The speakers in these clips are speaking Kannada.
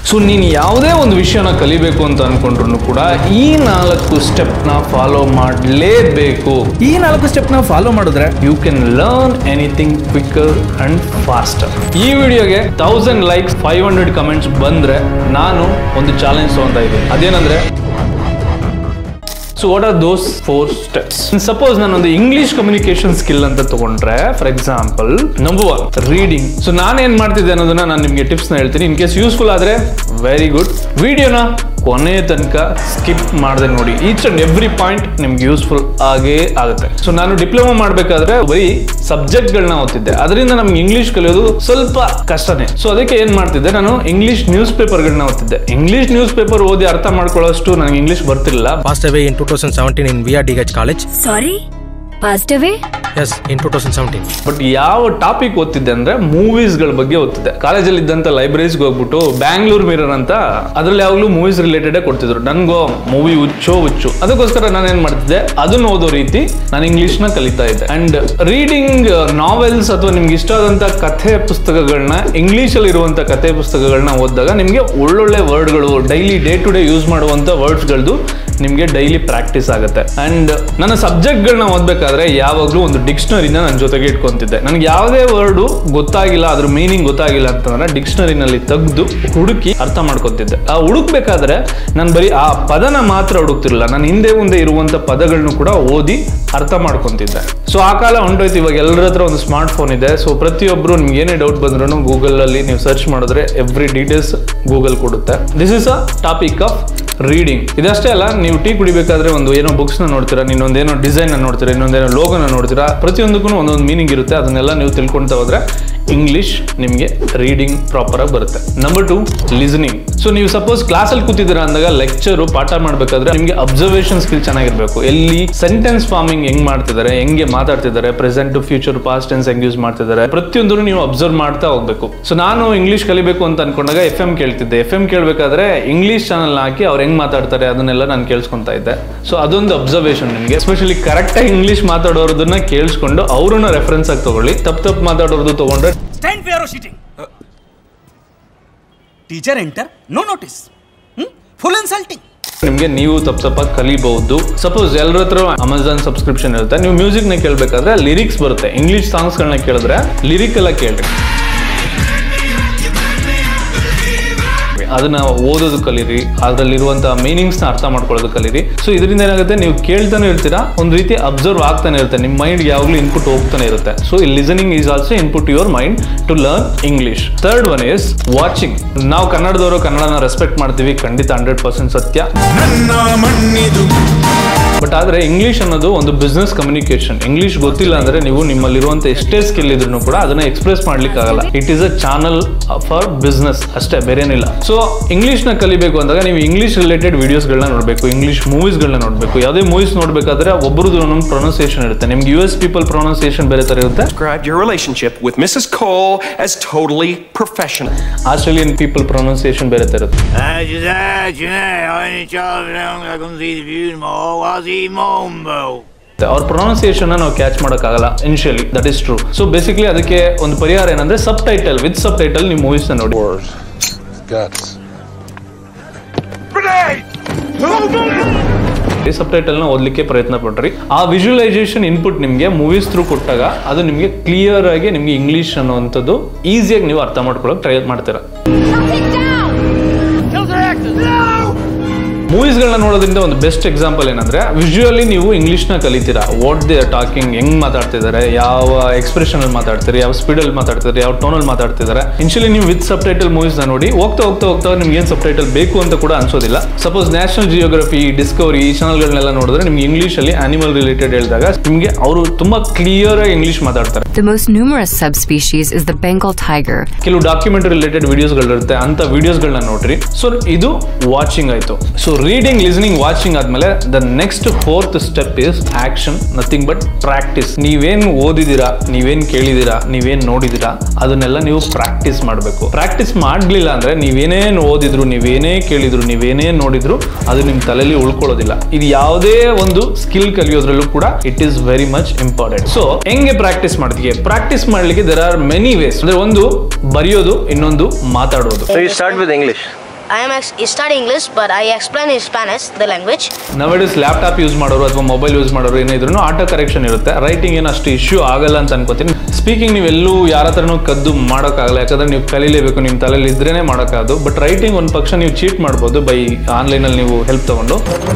ಸೊ ನೀನು ಯಾವುದೇ ಒಂದು ವಿಷಯನ ಕಲಿಬೇಕು ಅಂತ ಅನ್ಕೊಂಡ್ರು ಕೂಡ ಈ ನಾಲ್ಕು ಸ್ಟೆಪ್ನ ಫಾಲೋ ಮಾಡಲೇಬೇಕು ಈ ನಾಲ್ಕು ಸ್ಟೆಪ್ ನಾವು ಫಾಲೋ ಮಾಡಿದ್ರೆ you can learn anything quicker and faster ಈ ವಿಡಿಯೋಗೆ thousand likes five hundred comments ಬಂದ್ರೆ ನಾನು ಒಂದು ಚಾಲೆಂಜ್ ತಗೊಂತಾ ಇದ್ದೀನಿ ಅದೇನಂದ್ರೆ so what are those four steps suppose ನಾನೊಂದು ಇಂಗ್ಲಿಷ್ ಕಮ್ಯುನಿಕೇಶನ್ ಸ್ಕಿಲ್ ಅಂತ ತಗೊಂಡ್ರೆ for example number one reading so ನಾನು ಏನ್ ಮಾಡ್ತಿದ್ದೆ ಅನ್ನೋದನ್ನ ನಾನು ನಿಮಗೆ ಟಿಪ್ಸ್ ನ ಹೇಳ್ತೀನಿ ಇನ್ ಕೇಸ್ ಯೂಸ್ಫುಲ್ ಆದ್ರೆ ವೆರಿ ಗುಡ್ ವಿಡಿಯೋನ ಕೊನೆ ತನಕ ಸ್ಕಿಪ್ ಮಾಡದೆ ನೋಡಿ ಈಚ್ ಅಂಡ್ ಎವ್ರಿ ಪಾಯಿಂಟ್ ನಿಮ್ಗೆ ಯೂಸ್ಫುಲ್ ಆಗೇ ಆಗುತ್ತೆ ಸೊ ನಾನು ಡಿಪ್ಲೊಮಾ ಮಾಡಬೇಕಾದ್ರೆ ಬರೀ ಸಬ್ಜೆಕ್ಟ್ಗಳನ್ನ ಓದ್ತಿದ್ದೆ ಅದರಿಂದ ನಮ್ಗೆ ಇಂಗ್ಲಿಷ್ ಕಲಿಯೋದು ಸ್ವಲ್ಪ ಕಷ್ಟನೇ ಸೊ ಅದಕ್ಕೆ ಏನ್ ಮಾಡ್ತಿದ್ದೆ ನಾನು ಇಂಗ್ಲಿಷ್ ನ್ಯೂಸ್ ಪೇಪರ್ಗಳನ್ನ ಓದ್ತಿದ್ದೆ ಇಂಗ್ಲಿಷ್ ನ್ಯೂಸ್ ಪೇಪರ್ ಓದಿ ಅರ್ಥ ಮಾಡ್ಕೊಳ್ಳೋಷ್ಟು ನನಗೆ ಇಂಗ್ಲಿಷ್ ಬರ್ತಿರ್ಲಿಲ್ಲ passed away in 2017 in VRDH College. Sorry? Passed away? Yes, in 2017. But ಯಾವ ಟಾಪಿಕ್ ಓದ್ತಿದ್ದೆ ಅಂದ್ರೆ ಮೂವೀಸ್ ಗಳ ಬಗ್ಗೆ ಓದ್ತಿದ್ದೆ ಕಾಲೇಜಲ್ಲಿ ಇದ್ದಂತ ಲೈಬ್ರರೀಸ್ಗೆ ಹೋಗ್ಬಿಟ್ಟು ಬ್ಯಾಂಗ್ಳೂರ್ ಮಿರರ್ ಅಂತ ಅದ್ರಲ್ಲಿ ಯಾವಾಗಲೂ ಮೂವೀಸ್ ರಿಲೇಟೆಡ್ ಕೊಡ್ತಿದ್ರು ನನ್ಗೋ ಮೂವಿ ಹುಚ್ಚೋ ಹುಚ್ಚು ಅದಕ್ಕೋಸ್ಕರ ನಾನು ಏನ್ ಮಾಡ್ತಿದ್ದೆ ಅದನ್ನ ಓದೋ ರೀತಿ ನಾನು ಇಂಗ್ಲಿಷ್ ನ ಕಲಿತಾ ಇದ್ದೆ ಅಂಡ್ ರೀಡಿಂಗ್ ನಾವೆಲ್ಸ್ ಅಥವಾ ನಿಮ್ಗೆ ಇಷ್ಟ ಆದಂತ ಕಥೆ ಪುಸ್ತಕಗಳನ್ನ ಇಂಗ್ಲಿಷ್ ಅಲ್ಲಿ ಇರುವಂತ ಕಥೆ ಪುಸ್ತಕಗಳನ್ನ ಓದಿದಾಗ ನಿಮ್ಗೆ ಒಳ್ಳೊಳ್ಳೆ ವರ್ಡ್ಗಳು daily day to day use ಮಾಡುವಂತ ವರ್ಡ್ಸ್ಗಳದ್ದು ನಿಮ್ಗೆ ಡೈಲಿ ಪ್ರಾಕ್ಟೀಸ್ ಆಗುತ್ತೆ ಅಂಡ್ ನನ್ನ ಸಬ್ಜೆಕ್ಟ್ಗಳನ್ನ ಓದ್ಬೇಕಾದ್ರೆ ಯಾವಾಗಲೂ ಒಂದು ಡಿಕ್ಷನರಿನ ನನ್ನ ಜೊತೆಗೆ ಇಟ್ಕೊಂತಿದ್ದೆ ನನಗೆ ಯಾವುದೇ ವರ್ಡು ಗೊತ್ತಾಗಿಲ್ಲ ಅದ್ರ ಮೀನಿಂಗ್ ಗೊತ್ತಾಗಿಲ್ಲ ಅಂತಂದ್ರೆ ಡಿಕ್ಷನರಿನಲ್ಲಿ ತೆಗೆದು ಹುಡುಕಿ ಅರ್ಥ ಮಾಡ್ಕೊತಿದ್ದೆ ಆ ಹುಡುಕ್ಬೇಕಾದ್ರೆ ನಾನು ಬರೀ ಆ ಪದನ ಮಾತ್ರ ಹುಡುಕ್ತಿರಲಿಲ್ಲ ನಾನು ಹಿಂದೆ ಮುಂದೆ ಇರುವಂತ ಪದಗಳನ್ನು ಕೂಡ ಓದಿ ಅರ್ಥ ಮಾಡ್ಕೊಂತಿದ್ದೆ ಸೊ ಆ ಕಾಲ ಹೊಂಟೋಯ್ತು ಇವಾಗ ಎಲ್ಲರ ಹತ್ರ ಒಂದು ಸ್ಮಾರ್ಟ್ ಫೋನ್ ಇದೆ ಸೊ ಪ್ರತಿಯೊಬ್ಬರು ನಿಮ್ಗೆ ಏನೇ ಡೌಟ್ ಬಂದ್ರು ಗೂಗಲ್ ಅಲ್ಲಿ ನೀವು ಸರ್ಚ್ ಮಾಡಿದ್ರೆ ಎವ್ರಿ ಡೀಟೇಲ್ಸ್ ಗೂಗಲ್ ಕೊಡುತ್ತೆ this is a topic of reading ಇದಷ್ಟೇ ಅಲ್ಲ ನೀವು ಟೀ ಕುಡಿಬೇಕಾದ್ರೆ ಒಂದು ಏನೋ ಬುಕ್ಸ್ ನ ನೋಡ್ತೀರಾ ಇನ್ನೊಂದೇನೋ ಡಿಸೈನ್ ನೋಡ್ತೀರಾ ಇನ್ನೊಂದೇನೋ ಲೋಗೋನ ನೋಡ್ತೀರಾ ಪ್ರತಿಯೊಂದಕ್ಕೂ ಒಂದೊಂದು ಮೀನಿಂಗ್ ಇರುತ್ತೆ ಅದನ್ನೆಲ್ಲ ನೀವು ತಿಳ್ಕೊಂತ ಹೋದ್ರೆ ಇಂಗ್ಲಿಷ್ ನಿಮಗೆ ರೀಡಿಂಗ್ ಪ್ರಾಪರ್ ಆಗಿ ಬರುತ್ತೆ ನಂಬರ್ ಟು ಲಿಸನಿಂಗ್ ಸೊ ನೀವು ಸಪೋಸ್ ಕ್ಲಾಸಲ್ಲಿ ಕೂತಿದ್ದೀರಾ ಅಂದಾಗ ಲೆಕ್ಚರು ಪಾಠ ಮಾಡಬೇಕಾದ್ರೆ ನಿಮಗೆ ಅಬ್ಸರ್ವೇಷನ್ ಸ್ಕಿಲ್ ಚೆನ್ನಾಗಿರ್ಬೇಕು ಎಲ್ಲಿ ಸೆಂಟೆನ್ಸ್ ಫಾರ್ಮಿಂಗ್ ಹೆಂಗ್ ಮಾಡ್ತಿದ್ದಾರೆ ಹೆಂಗೆ ಮಾತಾಡ್ತಿದ್ದಾರೆ ಪ್ರೆಸೆಂಟ್ ಫ್ಯೂಚರ್ ಪಾಸ್ಟ್ ಟೆನ್ಸ್ ಹೆಂಗ್ ಯೂಸ್ ಮಾಡ್ತಿದ್ದಾರೆ ಪ್ರತಿಯೊಂದನ್ನು ನೀವು ಅಬ್ಸರ್ವ್ ಮಾಡ್ತಾ ಹೋಗ್ಬೇಕು ಸೊ ನಾನು ಇಂಗ್ಲಿಷ್ ಕಲಿಬೇಕು ಅಂತ ಅನ್ಕೊಂಡಾಗ ಎಫ್ ಎಂ ಕೇಳ್ತಿದ್ದೆ ಎಫ್ ಎಂ ಕೇಳಬೇಕಾದ್ರೆ ಇಂಗ್ಲಿಷ್ ಚಾನಲ್ ಹಾಕಿ ಅವ್ರು ಹೆಂಗ್ ಮಾತಾಡ್ತಾರೆ ಅದನ್ನೆಲ್ಲ ನಾನು ಕೇಳಿಸ್ಕೊಂತಾ ಇದ್ದೆ ಸೊ ಅದೊಂದು ಅಬ್ಸರ್ವೇಷನ್ ನಿಮಗೆ ಎಸ್ಪೆಷಲಿ ಕರೆಕ್ಟಾಗಿ ಇಂಗ್ಲಿಷ್ ಮಾತಾಡೋರದನ್ನ ಕೇಳಿಸ್ಕೊಂಡು ಅವ್ರನ್ನ ರೆಫರೆನ್ಸ್ ಆಗಿ ತಗೊಳ್ಳಿ ತಪ್ಪು ತಪ್ಪು ಮಾತಾಡೋರ್ದು ತಗೊಂಡ್ರೆ Stand for your sitting. Teacher enter, no notice. Hmm? Full insulting. ನಿಮಗೆ ನೀವು ತಪ್ಪು ತಪ್ಪಾಗಿ ಕಲಿಬಹುದು ಸಪೋಸ್ ಎಲ್ಲರ ಹತ್ರ ಅಮೆಝಾನ್ ಸಬ್ಸ್ಕ್ರಿಪ್ಷನ್ ಇರುತ್ತೆ ನೀವು ಮ್ಯೂಸಿಕ್ ನ ಕೇಳಬೇಕಾದ್ರೆ ಲಿರಿಕ್ಸ್ ಬರುತ್ತೆ ಇಂಗ್ಲಿಷ್ ಸಾಂಗ್ಸ್ ಗಳನ್ನ ಕೇಳಿದ್ರೆ ಲಿರಿಕ್ ಎಲ್ಲ ಕೇಳ್ರಿ ಅದನ್ನ ಓದೋದು ಕಲೀರಿ ಅದರಲ್ಲಿರುವಂತಹ ಮೀನಿಂಗ್ಸ್ ನ ಅರ್ಥ ಮಾಡ್ಕೊಳ್ಳೋದು ಕಲೀರಿ ಸೊ ಇದರಿಂದ ಏನಾಗುತ್ತೆ ನೀವು ಕೇಳ್ತಾನೆ ಇರ್ತೀರಾ ಒಂದು ರೀತಿ ಅಬ್ಸರ್ವ್ ಆಗ್ತಾನೆ ಇರುತ್ತೆ ನಿಮ್ಮ ಮೈಂಡ್ ಯಾವಾಗಲೂ ಇನ್ಪುಟ್ ಹೋಗ್ತಾನೆ ಇರುತ್ತೆ ಸೊ ಈ listening is also input your mind to learn English third one is watching ನಾವು ಕನ್ನಡದವರು ಕನ್ನಡನ ರೆಸ್ಪೆಕ್ಟ್ ಮಾಡ್ತೀವಿ ಖಂಡಿತ ಹಂಡ್ರೆಡ್ ಪರ್ಸೆಂಟ್ ಸತ್ಯ ಬಟ್ ಆದ್ರೆ ಇಂಗ್ಲಿಷ್ ಅನ್ನೋದು ಒಂದು ಬಿಸ್ನೆಸ್ ಕಮ್ಯುನಿಕೇಶನ್ ಇಂಗ್ಲಿಷ್ ಗೊತ್ತಿಲ್ಲ ಅಂದ್ರೆ ನೀವು ನಿಮ್ಮಲ್ಲಿರುವಂತ ಎಷ್ಟೇ ಸ್ಕಿಲ್ ಇದ್ರೂ ಕೂಡ ಅದನ್ನ ಎಕ್ಸ್ಪ್ರೆಸ್ ಮಾಡ್ಲಿಕ್ಕೆ ಆಗಲ್ಲ it is a channel for business ಅಷ್ಟೇ ಬೇರೇನಿಲ್ಲ ಸೊ ಇಂಗ್ಲಿಷ್ ನ ಕಲಿಬೇಕು ಅಂದಾಗ ನೀವು ಇಂಗ್ಲಿಷ್ ರಿಲೇಟೆಡ್ ವಿಡಿಯೋಸ್ ಗಳನ್ನ ನೋಡಬೇಕು ಇಂಗ್ಲಿಷ್ ಮೂವೀಸ್ ಗಳನ್ನ ನೋಡಬೇಕು ಯಾವುದೇ ಮೂವೀಸ್ ನೋಡ್ಬೇಕಾದ್ರೆ ಒಬ್ಬರದ್ದು ಒಂದೊಂದು ಪ್ರೊನೌನ್ಸಿಯೇಷನ್ ಇರುತ್ತೆ ನಿಮ್ಗೆ ಯು ಎಸ್ ಪೀಪಲ್ ಪ್ರೊನೌನ್ಸಿಯೇಷನ್ ಬೇರೆ ತರ ಇರುತ್ತೆ described your relationship with Mrs. Cole as totally professional. Australian people pronunciation ಬೇರೆ ತರ ಇರುತ್ತೆ ಅವ್ರ ಪ್ರೊನೌನ್ಸಿಯೇಷನ್ ನಾವು ಕ್ಯಾಚ್ ಮಾಡೋಕ್ಕಾಗಲ್ಲ initially that is true so basically ಅದಕ್ಕೆ ಒಂದು ಪರಿಹಾರ ಏನಂದ್ರೆ subtitle with subtitle ನೀವು ಮೂವೀಸ್ ನೋಡಿ guts. ಸಬ್ ಟೈಟಲ್ ನ ಓದ್ಲಿಕ್ಕೆ ಪ್ರಯತ್ನ ಪಡ್ರಿ ಆ ವಿಜುವಲೈಸೇಷನ್ ಇನ್ಪುಟ್ ನಿಮಗೆ ಮೂವೀಸ್ ಥ್ರೂ ಕೊಟ್ಟಾಗ ಅದು ನಿಮಗೆ ಕ್ಲಿಯರ್ ಆಗಿ ನಿಮಗೆ ಇಂಗ್ಲಿಷ್ ಅನ್ನುವಂಥದ್ದು ಈಸಿಯಾಗಿ ನೀವು ಅರ್ಥ ಮಾಡ್ಕೊಳ್ಳೋಕೆ ಟ್ರೈ ಮಾಡ್ತೀರಾ ಮೂವೀಸ್ಗಳನ್ನ ನೋಡೋದ್ರಿಂದ ಒಂದು ಬೆಸ್ಟ್ ಎಕ್ಸಾಂಪಲ್ ಏನಂದ್ರೆ ವಿಜುವಲಿ ನೀವು ಇಂಗ್ಲಿಷ್ನ ಕಲಿತೀರಾ ವಾಟ್ ದೇ ಟಾಕಿಂಗ್ ಹೆಂಗ್ ಮಾತಾಡ್ತಿದ್ದಾರೆ ಯಾವ ಎಕ್ಸ್ಪ್ರೆಷನ್ ಅಲ್ಲಿ ಮಾತಾಡ್ತಾರೆ ಯಾವ ಸ್ಪೀಡಲ್ಲಿ ಮಾತಾಡ್ತಿದ್ದಾರೆ ಯಾವ ಟೋನಲ್ಲಿ ಮಾತಾಡ್ತಿದ್ದಾರೆ ಇನ್ಶಿಯಲಿ ನೀವು ವಿತ್ ಸಬ್ ಟೈಟಲ್ ಮೂವೀಸ್ನ ನೋಡಿ ಹೋಗ್ತಾ ಹೋಗ್ತಾ ಹೋಗ್ತಾ ನಿಮ್ಗೆ ಏನು ಸಬ್ ಟೈಟಲ್ ಬೇಕು ಅಂತ ಕೂಡ ಅನ್ಸೋದಿಲ್ಲ ಸಪೋಸ್ ನ್ಯಾಷನಲ್ ಜಿಯೋಗ್ರಫಿ ಡಿಸ್ಕವರಿ ಈ ಚಾನಲ್ಗಳನ್ನೆಲ್ಲ ನೋಡಿದ್ರೆ ನಿಮ್ಗೆ ಇಂಗ್ಲಿಷ್ ಅಲ್ಲಿ ಆನಿಮಲ್ ರಿಲೇಟೆಡ್ ಹೇಳಿದಾಗ ನಿಮಗೆ ಅವರು ತುಂಬಾ ಕ್ಲಿಯರ್ ಆಗಿ ಇಂಗ್ಲಿಷ್ ಮಾತಾಡ್ತಾರೆ The most numerous subspecies is the Bengal tiger. ಕೆಲವು ಡಾಕ್ಯುಮೆಂಟರಿ ರಿಲೇಟೆಡ್ ವಿಡಿಯೋಸ್ಗಳಿರುತ್ತೆ ಅಂತ ವಿಡಿಯೋಸ್ಗಳನ್ನ ನೋಡ್ರಿ ಸೊ ಇದು ವಾಚಿಂಗ್ ಆಯ್ತು ಸೊ ರೀಡಿಂಗ್ ಲಿಸನಿಂಗ್ ವಾಚಿಂಗ್ ಆದ್ಮೇಲೆ the next fourth step is action nothing but practice ನೀವೇನ್ ಓದಿದೀರಾ ನೀವೇನ್ ಕೇಳಿದೀರಾ ನೀವೇನ್ ನೋಡಿದೀರಾ ಅದನ್ನೆಲ್ಲ ನೀವು ಪ್ರಾಕ್ಟೀಸ್ ಮಾಡಬೇಕು ಪ್ರಾಕ್ಟೀಸ್ ಮಾಡ್ಲಿಲ್ಲ ಅಂದ್ರೆ ನೀವೇನೇನ್ ಓದಿದ್ರು ನೀವೇನೇ ಕೇಳಿದ್ರು ನೀವೇನೇ ನೋಡಿದ್ರು ಅದು ನಿಮ್ ತಲೆಯಲ್ಲಿ ಉಳ್ಕೊಳ್ಳೋದಿಲ್ಲ ಇದು ಯಾವುದೇ ಒಂದು ಸ್ಕಿಲ್ ಕಲಿಯೋದ್ರಲ್ಲೂ ಕೂಡ it is very much important so ಹೆಂಗೆ ಪ್ರಾಕ್ಟೀಸ್ ಮಾಡ್ತೀವಿ ಪ್ರಾಕ್ಟೀಸ್ ಮಾಡ್ಲಿಕ್ಕೆ ದೇರ್ ಆರ್ ಮೆನಿ ವೇಸ್ ಅಂದ್ರೆ ಒಂದು ಬರೆಯೋದು ಇನ್ನೊಂದು ಮಾತಾಡೋದು So you start with English. I am ex- studying English, but I explain in Spanish the language. Nowadays laptop use ಮಾಡೋರು ಅಥವಾ ಮೊಬೈಲ್ ಯೂಸ್ ಮಾಡೋರು ಏನೇ ಇದ್ರೂ ಆಟೋ ಕರೆಕ್ಷನ್ ಇರುತ್ತೆ ರೈಟಿಂಗ್ ಏನು ಅಷ್ಟು ಇಶ್ಯೂ ಆಗಲ್ಲ ಅಂತ ಅನ್ಕೋತೀನಿ ಸ್ಪೀಕಿಂಗ್ ನೀವೆಲ್ಲೂ ಯಾರ ಹತ್ರನೂ ಕದ್ದು ಮಾಡೋಕ್ಕಾಗಲ್ಲ ಯಾಕಂದ್ರೆ ನೀವು ಕಲೀಲೇಬೇಕು ನಿಮ್ಮ ತಲೆಯಲ್ಲಿ ಇದ್ರೇನೆ ಮಾಡೋಕ್ಕಾಗೋದು ಬಟ್ ರೈಟಿಂಗ್ ಒಂದು ಪಕ್ಷ ನೀವು ಚೀಟ್ ಮಾಡ್ಬೋದು ಬೈ ಆನ್ಲೈನಲ್ಲಿ ನೀವು ಹೆಲ್ಪ್ ತಗೊಂಡು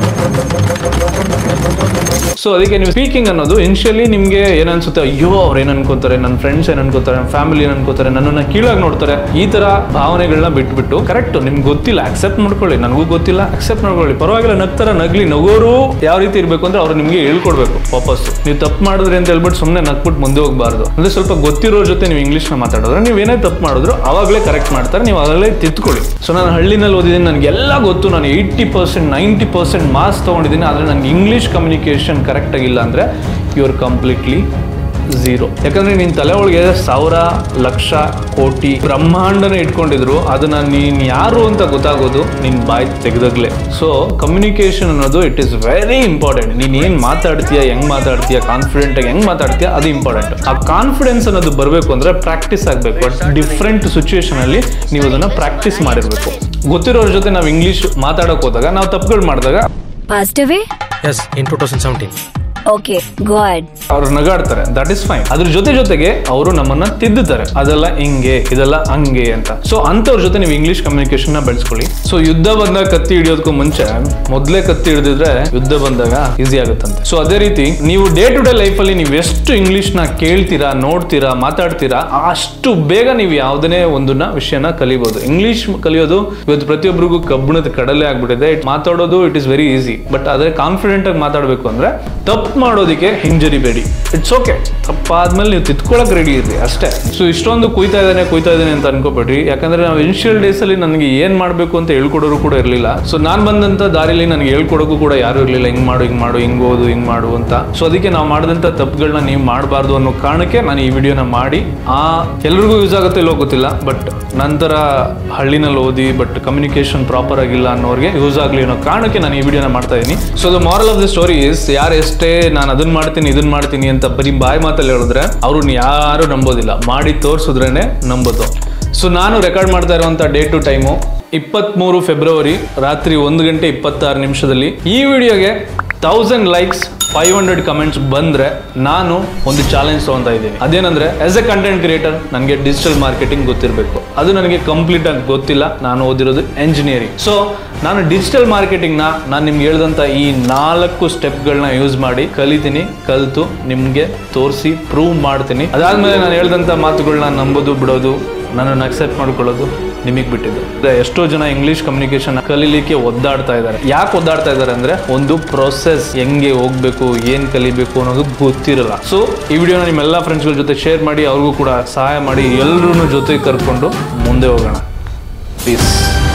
ಸೊ ಅದಕ್ಕೆ ನೀವು ಸ್ಪೀಕಿಂಗ್ ಅನ್ನೋದು ಇನಿಷಿಯಲಿ ನಿಮಗೆ ಏನನ್ಸುತ್ತೆ ಅಯ್ಯೋ ಅವ್ರು ಏನ್ ಅನ್ಕೋತಾರೆ ನನ್ನ ಫ್ರೆಂಡ್ಸ್ ಏನ್ ಅನ್ಕೋತಾರೆ ನನ್ನ ಫ್ಯಾಮಿಲಿ ಏನ್ ಅನ್ಕೋತಾರೆ ನನ್ನನ್ನ ಕೀಳಾಗಿ ನೋಡ್ತಾರೆ ಈ ತರ ಭಾವನೆಗಳನ್ನ ಬಿಟ್ಬಿಟ್ಟು ಕರೆಕ್ಟ್ ನಿಮ್ಗೆ ಗೊತ್ತಿಲ್ಲ ಅಕ್ಸೆಪ್ಟ್ ಮಾಡ್ಕೊಳ್ಳಿ ನನಗೂ ಗೊತ್ತಿಲ್ಲ ಅಕ್ಸೆಪ್ಟ್ ಮಾಡ್ಕೊಳ್ಳಿ ಪರವಾಗಿಲ್ಲ ನಗ್ತಾರ ನಗ್ಲಿ ನಗೋರು ಯಾವ ರೀತಿ ಇರಬೇಕು ಅಂದ್ರೆ ಅವ್ರು ನಿಮಗೆ ಹೇಳ್ಕೊಡ್ಬೇಕು ವಾಪಸ್ ನೀವು ತಪ್ಪು ಮಾಡಿದ್ರಿ ಅಂತ ಹೇಳ್ಬಿಟ್ಟು ಸುಮ್ಮನೆ ನಗ್ಬಿಟ್ಟು ಮುಂದೆ ಹೋಗಬಾರ್ದು ಅಂದ್ರೆ ಸ್ವಲ್ಪ ಗೊತ್ತಿರೋರ್ ಜೊತೆ ನೀವು ಇಂಗ್ಲಿಷ್ ನ ಮಾತಾಡಿದ್ರೆ ನೀವು ಏನೇ ತಪ್ಪು ಮಾಡಿದ್ರು ಅವಾಗಲೇ ಕರೆಕ್ಟ್ ಮಾಡ್ತಾರೆ ನೀವು ಅವಾಗಲೇ ತಿದ್ಕೊಳ್ಳಿ ಸೊ ನಾನು ಹಳ್ಳಿನಲ್ಲಿ ಓದಿದ್ದೀನಿ ನನಗೆಲ್ಲ ಗೊತ್ತು ನಾನು eighty percent ninety percent marks ತೊಗೊಂಡಿದ್ದೀನಿ ಆದರೆ ನನಗೆ ಇಂಗ್ಲೀಷ್ ಕಮ್ಯುನಿಕೇಷನ್ ಕರೆಕ್ಟ್ ಆಗಿಲ್ಲ ಅಂದರೆ ಯು ಆರ್ ಕಂಪ್ಲೀಟ್ಲಿ ಝೀರೋ ಯಾಕಂದ್ರೆ ನಿನ್ನ ತಲೆ ಒಳಗೆ ಸಾವಿರ ಲಕ್ಷ ಕೋಟಿ ಬ್ರಹ್ಮಾಂಡನ ಇಟ್ಕೊಂಡಿದ್ರು ಅದನ್ನ ನೀನ್ ಯಾರು ಅಂತ ಗೊತ್ತಾಗೋದು ನಿನ್ ಬಾಯಿ ತೆಗೆದಾಗ್ಲೆ ಸೊ ಕಮ್ಯುನಿಕೇಶನ್ ಅನ್ನೋದು ಇಟ್ ಇಸ್ ವೆರಿ ಇಂಪಾರ್ಟೆಂಟ್ ನೀನ್ ಏನ್ ಮಾತಾಡ್ತೀಯ ಹೆಂಗ್ ಮಾತಾಡ್ತೀಯ ಕಾನ್ಫಿಡೆಂಟ್ ಆಗಿ ಹೆಂಗ್ ಮಾತಾಡ್ತೀಯ ಅದು ಇಂಪಾರ್ಟೆಂಟ್ ಆ ಕಾನ್ಫಿಡೆನ್ಸ್ ಅನ್ನೋದು ಬರಬೇಕು ಅಂದ್ರೆ ಪ್ರಾಕ್ಟೀಸ್ ಆಗಬೇಕು ಬಟ್ ಡಿಫ್ರೆಂಟ್ ಸಿಚುವೇಶನ್ ಅಲ್ಲಿ ನೀವು ಅದನ್ನ ಪ್ರಾಕ್ಟೀಸ್ ಮಾಡಿರ್ಬೇಕು ಗೊತ್ತಿರೋರ ಜೊತೆ ನಾವು ಇಂಗ್ಲಿಷ್ ಮಾತಾಡಕ್ ಹೋದಾಗ ನಾವು ತಪ್ಪುಗಳು ಮಾಡಿದಾಗ Passed away? Yes, in 2017. Okay, go ahead. ಅವ್ರು ನಗಾಡ್ತಾರೆ ದಟ್ ಇಸ್ ಫೈನ್ ಅದ್ರ ಜೊತೆ ಜೊತೆಗೆ ಅವರು ನಮ್ಮನ್ನ ತಿದ್ದುತ್ತಾರೆ ಅದೆಲ್ಲ ಹಿಂಗೆ ಇದೆಲ್ಲ ಹಂಗೆ ಅಂತ ಸೊ ಅಂತವ್ರ ಜೊತೆ ನೀವು ಇಂಗ್ಲಿಷ್ ಕಮ್ಯುನಿಕೇಶನ್ ನ ಬೆಳೆಸ್ಕೊಳ್ಳಿ ಸೊ ಯುದ್ಧ ಬಂದಾಗ ಕತ್ತಿ ಹಿಡಿಯೋದಕ್ಕೂ ಮುಂಚೆ ಮೊದಲೇ ಕತ್ತಿ ಹಿಡಿದಿದ್ರೆ ಯುದ್ಧ ಬಂದಾಗ ಈಸಿ ಆಗುತ್ತಂತೆ ಸೊ ಅದೇ ರೀತಿ ನೀವು ಡೇ ಟು ಡೇ ಲೈಫ್ ಅಲ್ಲಿ ನೀವು ಎಷ್ಟು ಇಂಗ್ಲಿಷ್ ನ ಕೇಳ್ತೀರಾ ನೋಡ್ತೀರಾ ಮಾತಾಡ್ತೀರಾ ಅಷ್ಟು ಬೇಗ ನೀವು ಯಾವುದನ್ನೇ ಒಂದನ್ನ ವಿಷಯನ ಕಲಿಬಹುದು ಇಂಗ್ಲಿಷ್ ಕಲಿಯೋದು ಇವತ್ತು ಪ್ರತಿಯೊಬ್ಬರಿಗೂ ಕಬ್ಬಣದ ಕಡಲೆ ಆಗ್ಬಿಟ್ಟಿದೆ ಇಟ್ ಮಾತಾಡೋದು it is very easy but ಅದೇ ಕಾನ್ಫಿಡೆಂಟ್ ಆಗಿ ಮಾತಾಡಬೇಕು ಅಂದ್ರೆ ತಪ್ಪು ಮಾಡೋದಕ್ಕೆ ಹಿಂಜರಿಬೇಡಿ ಇಟ್ಸ್ ಓಕೆ ತಪ್ಪಾದ್ಮೇಲೆ ನೀವು ತಿತ್ಕೊಳಕ್ ರೆಡಿ ಇರ್ರಿ ಅಷ್ಟೇ ಸೊ ಇಷ್ಟೊಂದು ಕುಯ್ತಾ ಇದ್ದಾನೆ ಕುಯ್ತಾ ಇದ್ದಾನೆ ಅಂತ ಅನ್ಕೋಬೇಡ್ರಿ ಯಾಕಂದ್ರೆ ನಾವು ಇನಿಷಿಯಲ್ ಡೇಸ್ ಅಲ್ಲಿ ನನಗೆ ಏನ್ ಮಾಡ್ಬೇಕು ಅಂತ ಹೇಳ್ಕೊಡೋರು ಕೂಡ ಇರಲಿಲ್ಲ ಸೊ ನಾನ್ ಬಂದಂತ ದಾರಿಲಿ ನನಗೆ ಹೇಳ್ಕೊಡೋಕು ಕೂಡ ಯಾರು ಇರಲಿಲ್ಲ ಹಿಂಗ್ ಮಾಡು ಹಿಂಗ್ ಮಾಡು ಹಿಂಗ್ ಓದು ಹಿಂಗ್ ಮಾಡು ಅಂತ ಸೊ ಅದಕ್ಕೆ ನಾವು ಮಾಡಿದಂತ ತಪ್ಪುಗಳನ್ನ ನೀವು ಮಾಡಬಾರ್ದು ಅನ್ನೋ ಕಾರಣಕ್ಕೆ ನಾನು ಈ ವಿಡಿಯೋನ ಮಾಡಿ ಆ ಎಲ್ರಿಗೂ ಯೂಸ್ ಆಗುತ್ತೆ ಇಲ್ಲೋ ಗೊತ್ತಿಲ್ಲ ಬಟ್ ನಂತರ ಹಳ್ಳಿನಲ್ಲಿ ಓದಿ ಬಟ್ ಕಮ್ಯುನಿಕೇಶನ್ ಪ್ರಾಪರ್ ಆಗಿಲ್ಲ ಅನ್ನೋರಿಗೆ ಯೂಸ್ ಆಗಲಿ ಅನ್ನೋ ಕಾರಣಕ್ಕೆ ನಾನು ಈ ವಿಡಿಯೋನ ಮಾಡ್ತಾ ಇದ್ದೀನಿ so the moral of the story is ಯಾರು ಎಷ್ಟೇ ನಾನು ಅದನ್ನ ಮಾಡ್ತೀನಿ ಇದನ್ನ ಮಾಡ್ತೀನಿ ಅಂತ ಬರೀ ಬಾಯಿ ಮಾತಲ್ಲಿ ಹೇಳಿದ್ರೆ ಅವ್ರನ್ನ ಯಾರು ನಂಬೋದಿಲ್ಲ ಮಾಡಿ ತೋರಿಸಿದ್ರೇನೆ ನಂಬೋದು ಸೊ ನಾನು ರೆಕಾರ್ಡ್ ಮಾಡ್ತಾ ಇರುವಂಥ ಡೇ ಟು ಟೈಮು ಇಪ್ಪತ್ತ್ಮೂರು ಫೆಬ್ರವರಿ ರಾತ್ರಿ ಒಂದು ಗಂಟೆ ಇಪ್ಪತ್ತಾರು ನಿಮಿಷದಲ್ಲಿ ಈ ವಿಡಿಯೋಗೆ thousand likes five hundred comments ಬಂದ್ರೆ ನಾನು ಒಂದು ಚಾಲೆಂಜ್ ತಗೊಂತಾ ಇದ್ದೀನಿ ಅದೇನಂದ್ರೆ ಆಸ್ ಎ ಕಂಟೆಂಟ್ ಕ್ರಿಯೇಟರ್ ನನಗೆ ಡಿಜಿಟಲ್ ಮಾರ್ಕೆಟಿಂಗ್ ಗೊತ್ತಿರಬೇಕು ಅದು ನನಗೆ ಕಂಪ್ಲೀಟ್ ಆಗಿ ಗೊತ್ತಿಲ್ಲ ನಾನು ಓದಿರೋದು ಎಂಜಿನಿಯರಿಂಗ್ ಸೊ ನಾನು ಡಿಜಿಟಲ್ ಮಾರ್ಕೆಟಿಂಗ್ನ ನಾನು ನಿಮ್ಗೆ ಹೇಳಿದಂಥ ಈ ನಾಲ್ಕು ಸ್ಟೆಪ್ಗಳನ್ನ ಯೂಸ್ ಮಾಡಿ ಕಲಿತೀನಿ ಕಲಿತು ನಿಮಗೆ ತೋರಿಸಿ ಪ್ರೂವ್ ಮಾಡ್ತೀನಿ ಅದಾದ್ಮೇಲೆ ನಾನು ಹೇಳಿದಂಥ ಮಾತುಗಳನ್ನ ನಂಬೋದು ಬಿಡೋದು ನನ್ನನ್ನು ಅಕ್ಸೆಪ್ಟ್ ಮಾಡ್ಕೊಳ್ಳೋದು ನಿಮಗೆ ಬಿಟ್ಟಿದ್ದು ಅದೇ ಎಷ್ಟೋ ಜನ ಇಂಗ್ಲಿಷ್ ಕಮ್ಯುನಿಕೇಶನ್ ಕಲೀಲಿಕ್ಕೆ ಒದ್ದಾಡ್ತಾ ಇದ್ದಾರೆ ಯಾಕೆ ಒದ್ದಾಡ್ತಾ ಇದ್ದಾರೆ ಅಂದ್ರೆ ಒಂದು ಪ್ರೊಸೆಸ್ ಹೆಂಗೆ ಹೋಗ್ಬೇಕು ಏನ್ ಕಲಿಬೇಕು ಅನ್ನೋದು ಗೊತ್ತಿರಲ್ಲ ಸೊ ಈ ವಿಡಿಯೋನ ನಿಮ್ಮೆಲ್ಲ ಫ್ರೆಂಡ್ಸ್ಗಳ ಜೊತೆ ಶೇರ್ ಮಾಡಿ ಅವ್ರಿಗೂ ಕೂಡ ಸಹಾಯ ಮಾಡಿ ಎಲ್ಲರೂ ಜೊತೆ ಕರ್ಕೊಂಡು ಮುಂದೆ ಹೋಗೋಣ ಪ್ಲೀಸ್